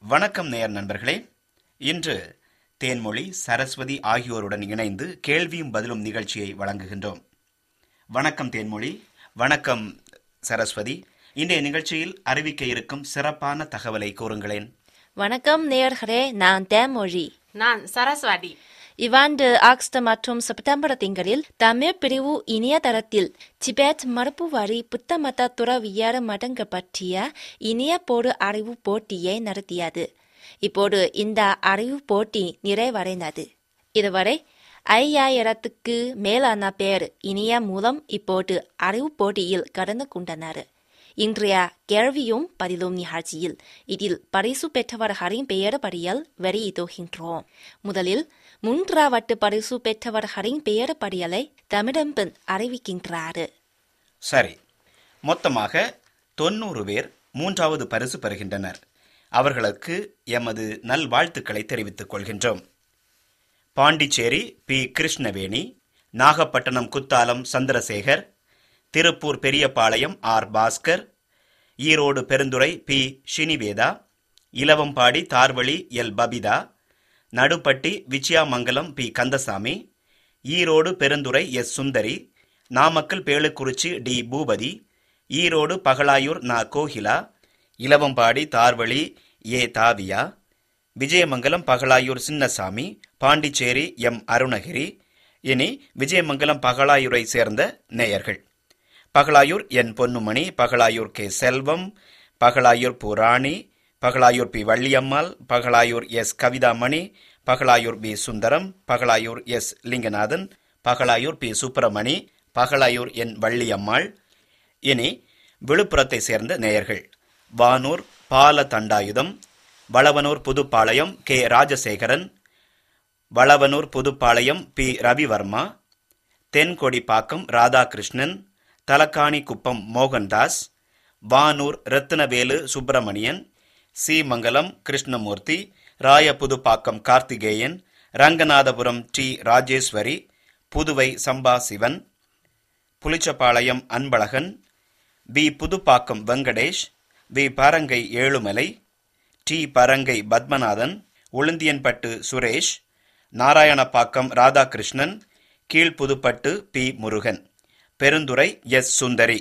வணக்கம் நேயர் நண்பர்களே இன்று தேன்மொழி சரஸ்வதி ஆகியோருடன் இணைந்து கேள்வியும் பதிலும் நிகழ்ச்சியை வழங்குகின்றோம் வணக்கம் தேன்மொழி வணக்கம் சரஸ்வதி இன்றைய நிகழ்ச்சியில் அறிவிக்க இருக்கும் சிறப்பான தகவலை கூறுங்களேன் வணக்கம் நேயர்களே நான் தேன்மொழி நான் சரஸ்வதி இவ்வாண்டு ஆகஸ்ட் மற்றும் செப்டம்பர் திங்களில் தமிழ் பிரிவு இணையதளத்தில் திபெத் மரபு வழி புத்த மத துறவியர் மடங்கு பற்றிய இணைய போடு அறிவு போட்டியை நடத்தியது இப்போது இந்த அறிவு போட்டி நிறைவடைந்தது இதுவரை ஐயாயிரத்துக்கு மேலான பேர் இணையம் மூலம் இப்போது அறிவு போட்டியில் கலந்து கொண்டனர் இன்றைய கேள்வியும் பதிலும் நிகழ்ச்சியில் இதில் பரிசு பெற்றவர்களின் பெயர் பட்டியல் வெளியிடுகின்றோம் முதலில் மூன்றாவது பரிசு பெற்றவர்களின் பெயர் பட்டியலை தமிழம்பன் அறிவிக்கின்றார் சரி மொத்தமாக தொண்ணூறு பேர் மூன்றாவது பரிசு பெறுகின்றனர் அவர்களுக்கு எமது நல்வாழ்த்துக்களை தெரிவித்துக் கொள்கின்றோம் Pondicherry P Krishnaveni Nagapattinam Kuthalam Chandrasekar Tiruppur Periyapalayam R Bhaskar Erode Perundurai P Shinivetha Ilavampadi Tharvazhi L Babitha Naduppatti Vichiyamangalam P Kandasamy Erode Perundurai S Sundari Namakkal Belukurichi T Boopathi Erode Bagalayur நா கோகிலா இலவம்பாடி தார்வழி ஏ தாவியா விஜயமங்கலம் பகலாயூர் சின்னசாமி பாண்டிச்சேரி எம் அருணகிரி இனி விஜயமங்கலம் பகலாயூரை சேர்ந்த நேயர்கள் Bagalayur N Ponnumani Bagalayur K Selvam Bagalayur Purani Bagalayur P Valliammal Bagalayur S Kavithamani Bagalayur P Sundaram Pagalayur S Linganathan Bagalayur P Subramani Bagalayur N Valliammal இனி விழுப்புரத்தை சேர்ந்த நேயர்கள் Vanur Bala Thandayutham Valavanur Puduppalayam K Rajasekaran Valavanur Puduppalayam P Ravivarma Thenkodippakkam Radhakrishnan Thalakkani Kuppam Mohandas Vanur Rathinavelu Subramanian Seemangalam Krishnamoorthy Rayapudupakkam Karthikeyan Ranganathapuram T Rajeswari Puduvai Samba Sivan Pulichapalayam Anbazhagan P Puduppakkam Venkatesh V Parangai Ezhumalai T Parangai Padmanathan Ulundiyanpattu Suresh Narayanappakkam Radhakrishnan Keezhputhupattu P Murugan Perundurai S Sundari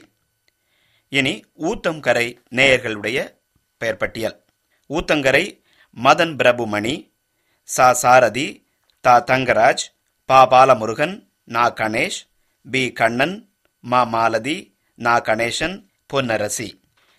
இனி ஊத்தங்கரை நேயர்களுடைய பெயர் பட்டியல் ஊத்தங்கரை மதன் பிரபுமணி சா சாரதி தா தங்கராஜ் பா பாலமுருகன் நா கணேஷ் பி கண்ணன் மா மாலதி நா கணேசன் பொன்னரசி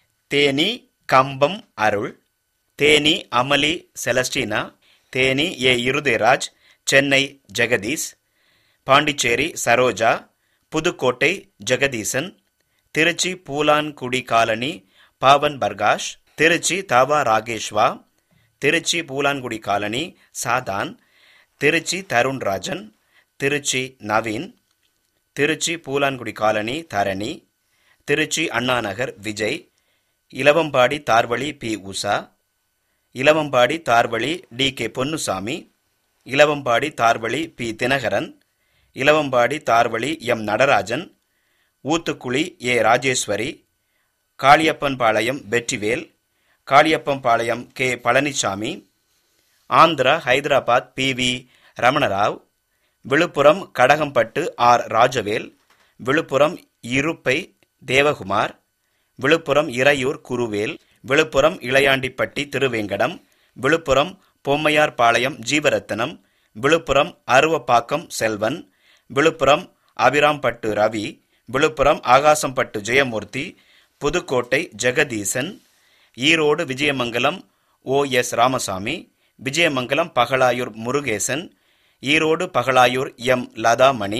தேனி கம்பம் Arul Theni Amali Celestina Theni A Irudayaraj Chennai Jagadeesh Pondicherry Saroja Pudukkottai Jagadeesan Trichy Poolankudi colony Pavan Prakash Trichy Dhava Rakeshwa Trichy Poolankudi colony Sadhan Trichy Tarun Rajan Trichy Naveen Trichy Poolankudi colony Dharani Trichy Annanagar Vijay Ilavampadi Tharvazhi P Usha Ilavampadi Tharvazhi T K Ponnusamy Ilavampadi Tharvazhi P Dhinakaran Ilavampadi Tharvazhi M Natarajan Oothukuzhi A Rajeswari Kaliyappanpalayam Vetrivel Kaliyappanpalayam K Palanisamy Andhra Hyderabad P V Ramanarao Villupuram கடகம்பட்டு R Rajavel Villupuram Iruppai Devakumar Villupuram Iraiyur Guruvel Villupuram Ilayandipatti Thiruvengadam Villupuram Bommaiyarpalayam Jeevarathinam Villupuram Aruvappakkam Selvan Villupuram Abhirampattu Ravi Villupuram Akasampattu Jayamoorthy Pudukkottai Jagadeesan Erode Vijayamangalam O S Ramasamy Vijayamangalam Bagalayur Murugesan Erode Bagalayur M Lathamani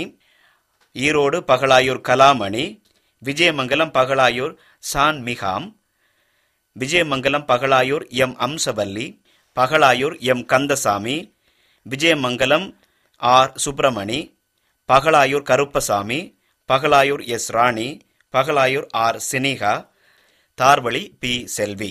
Erode Bagalayur Kalamani Vijayamangalam Bagalayur சான் மிகாம் Vijayamangalam Bagalayur M Amsavalli Bagalayur M Kandasamy Vijayamangalam R Subramani Bagalayur Karuppasamy Bagalayur S Rani Bagalayur R Sinika Tharvazhi P Selvi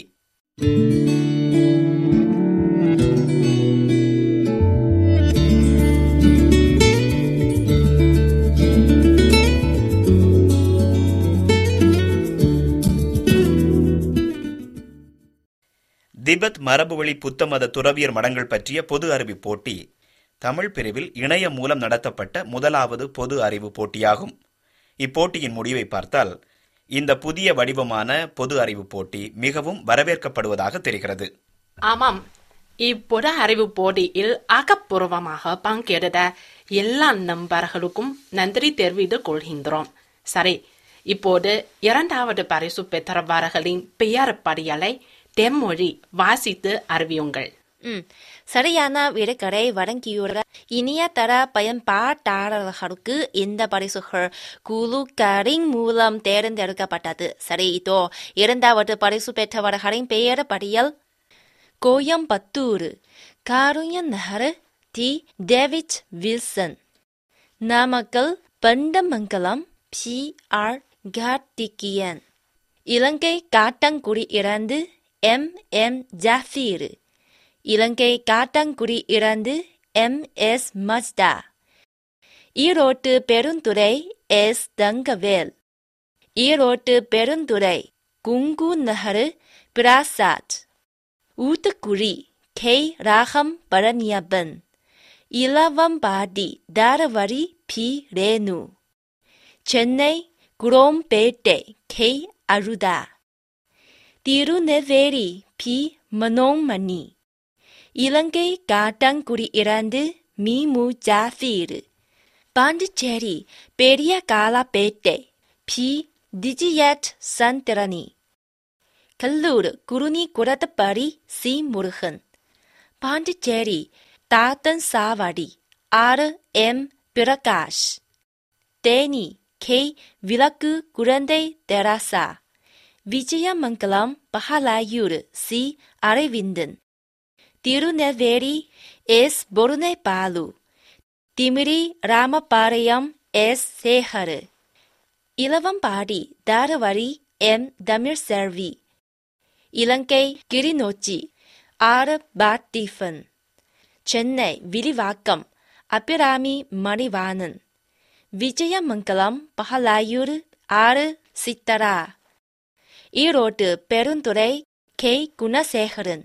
Tibet மரபுவழி புத்த மத துறவியர் மடங்கள் பற்றிய பொது அறிவு போட்டி தமிழ் பிரிவில் இணையம் மூலம் நடத்தப்பட்ட முதலாவது பொது அறிவு போட்டியாகும் இப்போட்டியின் முடிவை பார்த்தால் இந்த புதிய வடிவமான பொது அறிவு போட்டி மிகவும் வரவேற்கப்படுவதாக தெரிகிறது ஆமாம் இப்பொது அறிவு போட்டியில் ஆக்கப்பூர்வமாக பங்கெடுத்த எல்லா நண்பர்களுக்கும் நன்றி தெரிவித்துக் கொள்கின்றோம் சரி இப்போது இரண்டாவது பரிசு பெற்றவர்களின் பெயர் பட்டியலை தென்மொழி வாசித்து அறிவியுங்கள் ம் சரியான விடைகளை வழங்கியுள்ள இணையதள பயன்பாட்டாளர்களுக்கு இந்த பரிசுகள் குழுக்களின் மூலம் தேர்ந்தெடுக்கப்பட்டது சரி இதோ இரண்டாவது பரிசு பெற்றவர்களின் பெயர் பட்டியல் Coimbatore Karunya Nagar T David Wilson Namakkal Pandamangalam P R Karthikeyan Ilangai Kattankudy இறந்து எம் எம் ஜாஃபீர் இலங்கை காட்டாங்குடி இறந்து எம் எஸ் மஜ்தா ஈரோட்டு பெருந்துறை எஸ் தங்கவேல் ஈரோட்டு Perundurai Kungu Nagar Prasath Oothukuzhi K Ragam Palaniyappan Ilavampadi Tharavari P Renu Chennai Chromepet K Arutha Tirunelveli P Manonmani Ilangai Kattankudy இறந்து மீமு ஜாஃபீர் பாண்டிச்சேரி பெரிய காலாப்பேட்டை பி டிஜியட் Chandrani Kallur Kuruni Kurathappadi C Murugan Pondicherry Thathan Savadi R M Prakash Theni K விளக்கு குழந்தை Teresa Vijayamangalam Bagalayur C Aravindan Tirunelveli S Porunai Balu Thimiri Ramapalayam S Sekar Ilavampadi Tharavari M Tamil Selvi Ilangai Kilinochchi R பாத்தீஃபன் Chennai விரிவாக்கம் அபிராமி மணிவாணன் விஜயமங்கலம் பஹலாயூர் ஆர் சித்தரா ஈரோட்டு பெருந்துறை கே குணசேகரன்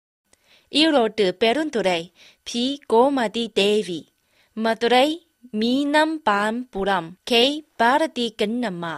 ஈரோட்டு பெருந்துறை பி கோமதி தேவி மதுரை மீனம்பாம்புரம் கே பாரதி கண்ணம்மா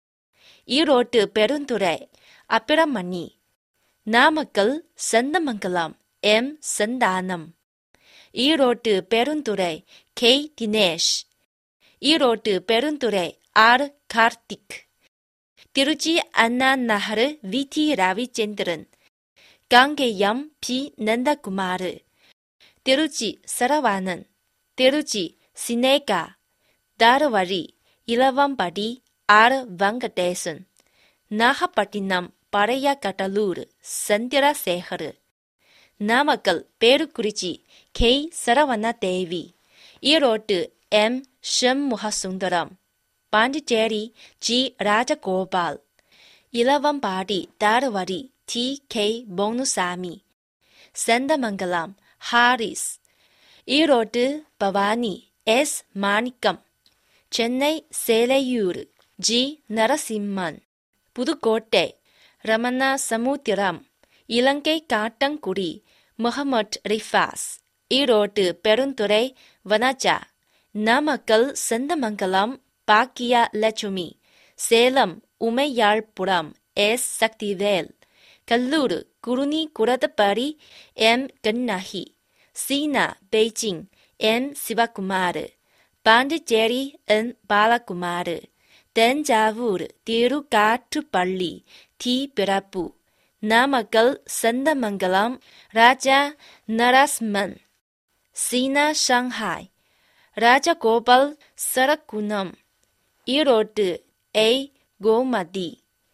ஈரோட்டு பெருந்துறை அப்பிரமணி நாமக்கல் சந்தமங்கலம் எம் சந்தானம் ஈரோட்டு பெருந்துறை கே தினேஷ் ஈரோட்டு Perundurai R Karthik Trichy Anna Nagar V T Ravichandran Kangeyam P Nandakumar Trichy Saravanan Trichy Sneha Tharavari Ilavampadi R Venkatesan Nagapattinam பழைய கடலூர் சந்திரசேகர் நாமக்கல் பேருக்குறிச்சி கே சரவண தேவி ஈரோட்டு M Shanmugasundaram Pondicherry G Rajagopal Ilavambadi Tharavari T K Ponusamy Senthamangalam Haris ஈரோட்டு பவானி எஸ் மாணிக்கம் சென்னை சேலையூர் ஜி நரசிம்மன் புதுக்கோட்டை ரமண சமுத்திரம் இலங்கை காட்டங்குடி முகமட் ரிஃபாஸ் ஈரோட்டு பெருந்துறை வனஜா நாமக்கல் செந்தமங்கலம் பாக்கியா லட்சுமி சேலம் உமையாழ்புரம் எஸ் சக்திவேல் கல்லூர் குருணி குரதப்படி எம் கண்ணாகி சீனா Beijing M Sivakumar Pondicherry N Balakumar Thanjavur Thirukattupalli T பிறப்பு நாமக்கல் சந்தமங்கலம் ராஜா நரஸ்மன் சீனா ஷாங்காய் ராஜகோபால் சரக்குணம் ஈரோட்டு A Gomathi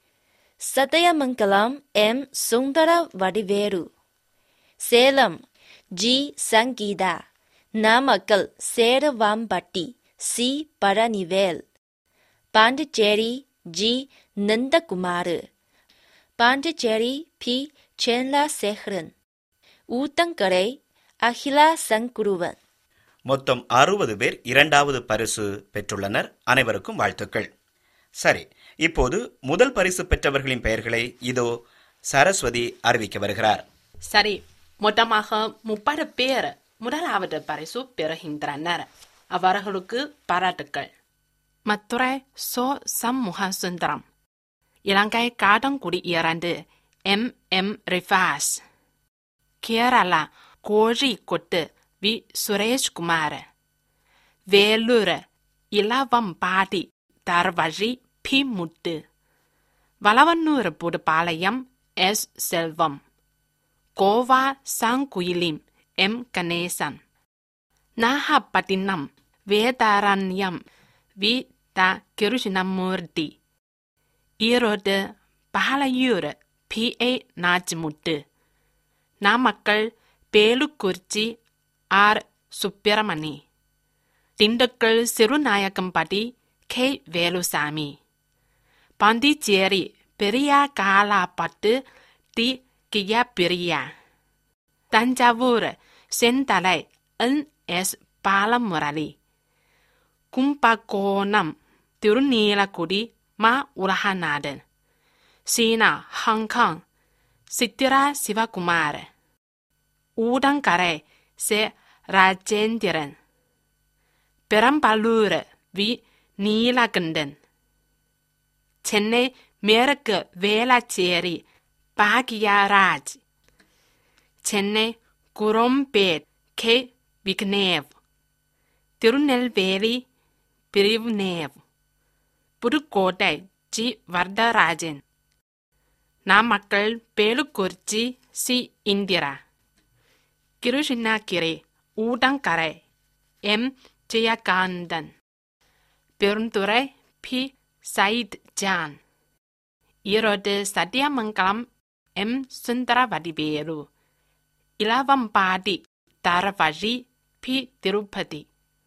Sathyamangalam M Sundara Vadiveru Salem G Sangeetha Namakkal Seravampatti C Palanivel Pondicherry G Nandakumar Pondicherry P Senlasekaran Uthangarai Akila Sanguruvan மொத்தம் அறுபது பேர் இரண்டாவது பரிசு பெற்றுள்ளனர் அனைவருக்கும் வாழ்த்துக்கள் சரி இப்போது முதல் பரிசு பெற்றவர்களின் பெயர்களை இதோ சரஸ்வதி அறிவிக்க வருகிறார் சரி மொத்தமாக முப்பது பேர் முதலாவது பரிசு பெறுகின்றனர் அவர்களுக்கு பாராட்டுக்கள் மத்துரை சோ சம்முக சுந்தரம் இலங்கை காடங்குடி இரண்டு M M Rifas Kerala Kozhikode V Sureshkumar Vellore Ilavampadi Tharvazhi P Muthu Valavanur Puduppalayam S Selvam Goa Sanquelim M Ganesan Nagapattinam Vedaranyam V த Krishnamoorthy Erode Palayur P A Nachimuthu Namakkal Pelukkurichi R Subramani Dindigul Sirunayakkampatti K Velusamy Pondicherry Periya Kalapattu T கியா பெரியா தஞ்சாவூர் செந்தலை என் எஸ் பாலமுரளி கும்பகோணம் திருநீலக்குடி மா உலகநாதன் சீனா ஹாங்காங் சித்திரா சிவகுமார் ஊடங்கரை செ ராஜேந்திரன் பெரம்பலூர் வி நீலகண்டன் சென்னை மேற்கு வேளாச்சேரி பாக்யராஜ் சென்னை குரோம்பேட் கே விக்னேவ் திருநெல்வேலி பிரிவ்னேவ் Pudukkottai G Varadharajan Namakkal Pelukkurichi C Indira Krishnagiri Udangarai M Jayakanthan Perundurai P Sayeed John Erode Sathyamangalam M Sundaravadivelu Ilavampadi Tharavazhi P Tirupathi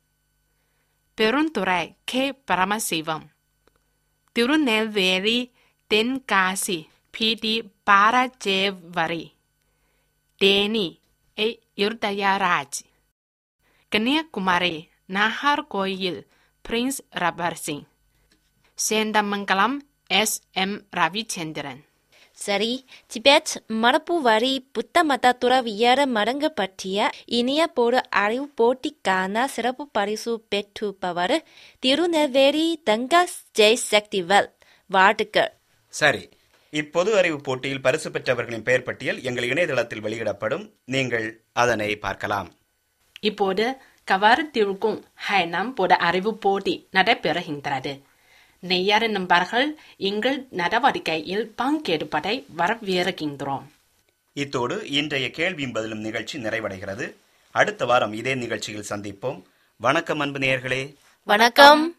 Perundurai K Paramasivam Tirunelveli Tenkasi P T Parajevari Theni A Irudayaraj Kanniyakumari Nagercoil Prince rubber Singh Senthamangalam S M Ravichandran சரி Tibet மரபு வரி புத்த மத துறவியர் மடங்கு பற்றிய இனிய போடு அறிவு போட்டிக்கான சிறப்பு பரிசு பெற்றுப்பவர் திருநெல்வேலி தங்காஸ் ஜெய் சக்திவல் வாழ்த்துக்கள் சரி இப்பொது அறிவு போட்டியில் பரிசு பெற்றவர்களின் பெயர் பட்டியல் எங்கள் இணையதளத்தில் வெளியிடப்படும் நீங்கள் அதனை பார்க்கலாம் இப்போது கவாரத்திற்கும் ஹைனாம் போட அறிவு போட்டி நடைபெறுகின்றது நெய்யாறு நண்பர்கள் எங்கள் நடவடிக்கையில் பங்கேற்பதை வரவேற்கின்றோம் இத்தோடு இன்றைய கேள்வியும் பதிலும் நிகழ்ச்சி நிறைவடைகிறது அடுத்த வாரம் இதே நிகழ்ச்சியில் சந்திப்போம் வணக்கம் அன்பு நேயர்களே வணக்கம்